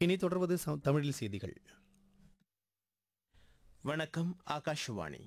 இனி தொடர்வது ச- தமிழில் செய்திகள் வணக்கம் ஆகாஷவாணி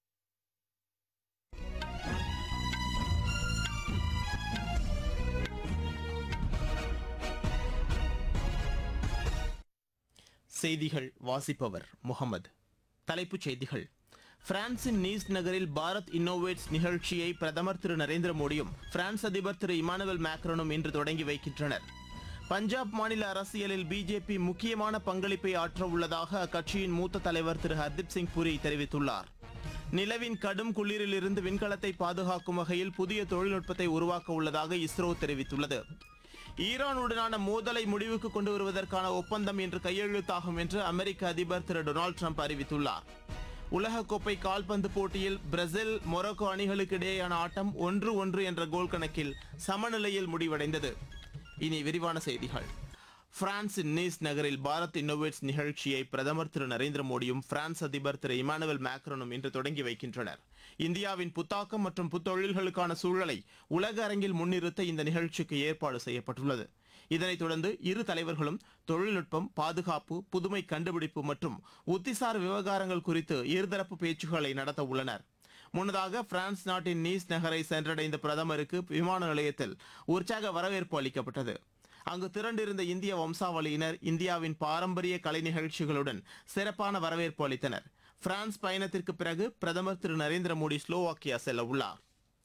செய்திகள் வாசிப்பவர் முகமது தலைப்புச் செய்திகள் பிரான்சின் நீஸ் நகரில் பாரத் இன்னோவேட்ஸ் நிகழ்ச்சியை பிரதமர் திரு நரேந்திர மோடியும் பிரான்ஸ் அதிபர் திரு இமானுவேல் மேக்ரோனும் இன்று தொடங்கி வைக்கின்றனர் பஞ்சாப் மாநில அரசியலில் பிஜேபி முக்கியமான பங்களிப்பை ஆற்ற உள்ளதாக அக்கட்சியின் மூத்த தலைவர் திரு ஹர்தீப் சிங் புரி தெரிவித்துள்ளார் நிலவின் கடும் குளிரிலிருந்து விண்கலத்தை பாதுகாக்கும் வகையில் புதிய தொழில்நுட்பத்தை உருவாக்க உள்ளதாக இஸ்ரோ தெரிவித்துள்ளது ஈரானுடனான மோதலை முடிவுக்கு கொண்டு வருவதற்கான ஒப்பந்தம் இன்று கையெழுத்தாகும் என்று அமெரிக்க அதிபர் திரு டொனால்டு ட்ரம்ப் அறிவித்துள்ளார் உலகக்கோப்பை கால்பந்து போட்டியில் பிரேசில் மொரோக்கோ அணிகளுக்கு இடையேயான ஆட்டம் ஒன்று ஒன்று என்ற கோல் கணக்கில் சமநிலையில் முடிவடைந்தது இனி விரிவான செய்திகள் பிரான்சின் நீஸ் நகரில் பாரத் இன்னோவேட்ஸ் நிகழ்ச்சியை பிரதமர் திரு நரேந்திர மோடியும் பிரான்ஸ் அதிபர் திரு இமானுவேல் மேக்ரோனும் இன்று தொடங்கி வைக்கின்றனர் இந்தியாவின் புத்தாக்கம் மற்றும் புத்தொழில்களுக்கான சூழலை உலக அரங்கில் முன்னிறுத்த இந்த நிகழ்ச்சிக்கு ஏற்பாடு செய்யப்பட்டுள்ளது இதனைத் தொடர்ந்து இரு தலைவர்களும் தொழில்நுட்பம் பாதுகாப்பு புதுமை கண்டுபிடிப்பு மற்றும் உத்திசார் விவகாரங்கள் குறித்து இருதரப்பு பேச்சுக்களை நடத்த உள்ளனர் முன்னதாக பிரான்ஸ் நாட்டின் நீஸ் நகரை சென்றடைந்த பிரதமருக்கு விமான நிலையத்தில் உற்சாக வரவேற்பு அளிக்கப்பட்டது அங்கு திரண்டிருந்த இந்திய வம்சாவளியினர் இந்தியாவின் பாரம்பரிய கலை நிகழ்ச்சிகளுடன் சிறப்பான வரவேற்பு அளித்தனர் பிரான்ஸ் பயணத்திற்கு பிறகு பிரதமர் திரு நரேந்திர மோடி ஸ்லோவாக்கியா செல்ல உள்ளார்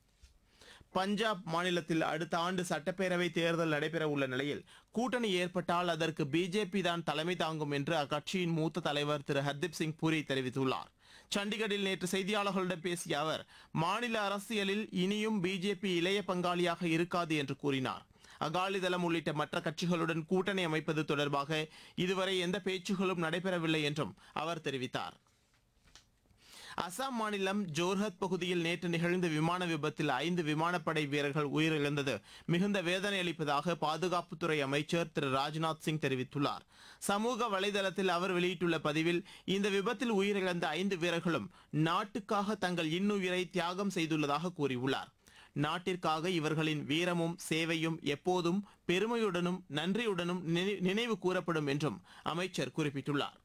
பஞ்சாப் மாநிலத்தில் அடுத்த ஆண்டு சட்டப்பேரவை தேர்தல் நடைபெற உள்ள நிலையில் கூட்டணி ஏற்பட்டால் அதற்கு பிஜேபி தான் தலைமை தாங்கும் என்று அக்கட்சியின் மூத்த தலைவர் திரு ஹர்தீப் சிங் புரி தெரிவித்துள்ளார் சண்டிகரில் நேற்று செய்தியாளர்களிடம் பேசிய அவர் மாநில அரசியலில் இனியும் பிஜேபி இளைய பங்காளியாக இருக்காது என்று கூறினார் அகாலிதளம் உள்ளிட்ட மற்ற கட்சிகளுடன் கூட்டணி அமைப்பது தொடர்பாக இதுவரை எந்த பேச்சுகளும் நடைபெறவில்லை என்றும் அவர் தெரிவித்தார் அசாம் மாநிலம் ஜோர்ஹத் பகுதியில் நேற்று நிகழ்ந்த விமான விபத்தில் ஐந்து விமானப்படை வீரர்கள் உயிரிழந்தது மிகுந்த வேதனை அளிப்பதாக பாதுகாப்புத்துறை அமைச்சர் திரு ராஜ்நாத் சிங் தெரிவித்துள்ளார் சமூக வலைதளத்தில் அவர் வெளியிட்டுள்ள பதிவில் இந்த விபத்தில் உயிரிழந்த ஐந்து வீரர்களும் நாட்டுக்காக தங்கள் இன்னுயிரை தியாகம் செய்துள்ளதாக கூறியுள்ளார் நாட்டிற்காக இவர்களின் வீரமும் சேவையும் எப்போதும் பெருமையுடனும் நன்றியுடனும் நினை- நினைவு கூறப்படும் என்றும் அமைச்சர் குறிப்பிட்டுள்ளார்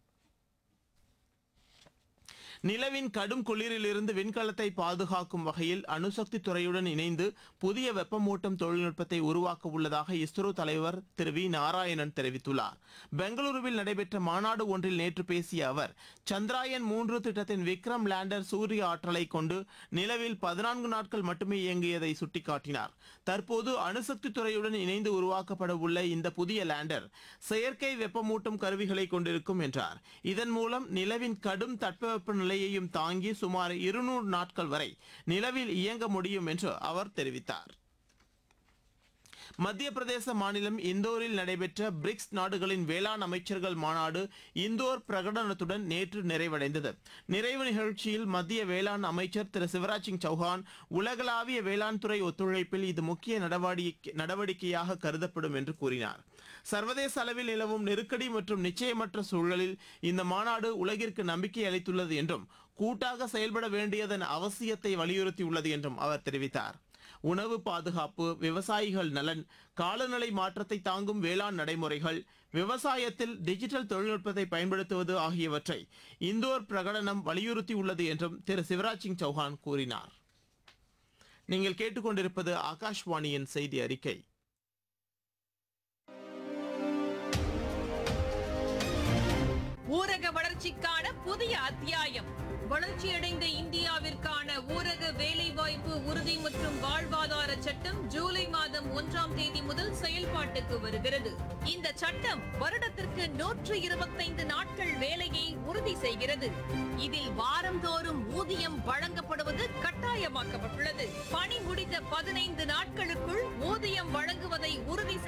நிலவின் கடும் குளிரிலிருந்து விண்கலத்தை பாதுகாக்கும் வகையில் அணுசக்தி துறையுடன் இணைந்து புதிய வெப்பமூட்டும் தொழில்நுட்பத்தை உருவாக்க உள்ளதாக இஸ்ரோ தலைவர் திரு வி நாராயணன் தெரிவித்துள்ளார் பெங்களூருவில் நடைபெற்ற மாநாடு ஒன்றில் நேற்று பேசிய அவர் சந்திராயன் மூன்று திட்டத்தின் விக்ரம் லேண்டர் சூரிய ஆற்றலை கொண்டு நிலவில் பதினான்கு நாட்கள் மட்டுமே இயங்கியதை சுட்டிக்காட்டினார் தற்போது அணுசக்தி துறையுடன் இணைந்து உருவாக்கப்பட உள்ள இந்த புதிய லேண்டர் செயற்கை வெப்பமூட்டும் கருவிகளை கொண்டிருக்கும் என்றார் இதன் மூலம் நிலவின் கடும் தட்பவெப்ப நிலையையும் தாங்கி சுமார் இருநூறு நாட்கள் வரை நிலவில் இயங்க முடியும் என்று அவர் தெரிவித்தார் மத்திய பிரதேச மாநிலம் இந்தோரில் நடைபெற்ற பிரிக்ஸ் நாடுகளின் வேளாண் அமைச்சர்கள் மாநாடு இந்தோர் பிரகடனத்துடன் நேற்று நிறைவடைந்தது நிறைவு நிகழ்ச்சியில் மத்திய வேளாண் அமைச்சர் திரு சிவராஜ் சிங் சௌஹான் உலகளாவிய வேளாண் துறை ஒத்துழைப்பில் இது முக்கிய நடவடிக்கை நடவடிக்கையாக கருதப்படும் என்று கூறினார் சர்வதேச அளவில் நிலவும் நெருக்கடி மற்றும் நிச்சயமற்ற சூழலில் இந்த மாநாடு உலகிற்கு நம்பிக்கை அளித்துள்ளது என்றும் கூட்டாக செயல்பட வேண்டியதன் அவசியத்தை வலியுறுத்தியுள்ளது என்றும் அவர் தெரிவித்தார் உணவு பாதுகாப்பு விவசாயிகள் நலன் காலநிலை மாற்றத்தை தாங்கும் வேளாண் நடைமுறைகள் விவசாயத்தில் டிஜிட்டல் தொழில்நுட்பத்தை பயன்படுத்துவது ஆகியவற்றை இந்தோர் பிரகடனம் வலியுறுத்தியுள்ளது என்றும் திரு சிவராஜ் சிங் சௌஹான் கூறினார் நீங்கள் கேட்டுக்கொண்டிருப்பது ஆகாஷ்வாணியின் செய்தி அறிக்கை ஊரக வளர்ச்சிக்கான புதிய அத்தியாயம் வளர்ச்சியடைந்த இந்தியாவிற்கான ஊரக வேலைவாய்ப்பு உறுதி மற்றும் வாழ்வாதார சட்டம் ஜூலை மாதம் ஒன்றாம் தேதி முதல் செயல்பாட்டுக்கு வருகிறது இந்த சட்டம் வருடத்திற்கு நூற்று இருபத்தைந்து நாட்கள் வேலையை உறுதி செய்கிறது இதில் வாரந்தோறும் ஊதியம் வழங்கப்படுவது கட்டாயமாக்கப்பட்டுள்ளது பணி முடிந்த பதினைந்து நாட்களுக்குள் ஊதியம் வழங்குவதை உறுதி